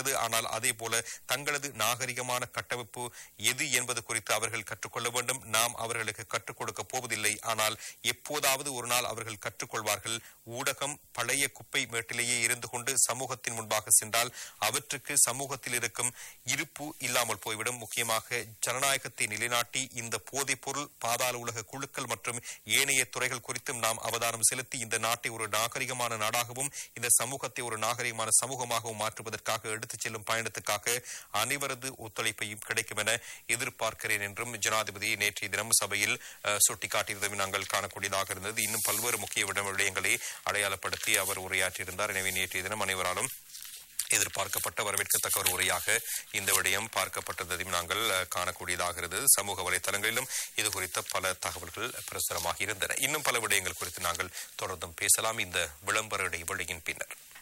இருக்கின்றது ஆனால் அதே போல தங்களது நாகரிகமான கட்டமைப்பு எது என்பது குறித்து அவர்கள் கற்றுக்கொள்ள வேண்டும் நாம் அவர்களுக்கு கற்றுக் கொடுக்க போவதில்லை ஆனால் எப்போதாவது ஒரு நாள் அவர்கள் கற்றுக்கொள்வார்கள் ஊடகம் பழைய குப்பை மேட்டிலேயே இருந்து கொண்டு சமூகத்தின் முன்பாக சென்றால் அவற்றுக்கு சமூகத்தில் இருக்கும் இருப்பு இல்லாமல் போய்விடும் முக்கியமாக ஜனநாயகத்தை நிலைநாட்டி இந்த போதைப் பொருள் பாதாள உலக குழுக்கள் மற்றும் ஏனைய துறைகள் குறித்தும் நாம் அவதானம் செலுத்தி இந்த நாட்டை ஒரு நாகரிகமான நாடாகவும் இந்த சமூகத்தை ஒரு நாகரிகமான சமூகமாகவும் மாற்றுவதற்காக எடுத்துச் செல்லும் பயணத்துக்காக அனைவரது ஒத்துழைப்பையும் கிடைக்கும் என எதிர்பார்க்கிறேன் என்றும் ஜனாதிபதி நேற்றைய தினம் சபையில் அஹ், சுட்டிக்காட்டியதை நாங்கள் காணக்கூடியதாக இருந்தது இன்னும் பல்வேறு முக்கிய விட- விடயங்களை அடையாளப்படுத்தி அவர் உரையாற்றியிருந்தார் எனவே நேற்றைய தினம் அனைவராலும் எதிர்பார்க்கப்பட்ட வரவேற்கத்தக்க ஒரு உரையாக இந்த விடயம் பார்க்கப்பட்டதையும் நாங்கள் அஹ், காணக்கூடியதாக இருந்தது சமூக வலைதளங்களிலும் இது குறித்த பல தகவல்கள் பிரசுரமாக இருந்தன இன்னும் பல விடயங்கள் குறித்து நாங்கள் தொடர்ந்தும் பேசலாம் இந்த விளம்பர இடைவெளியின் பின்னர்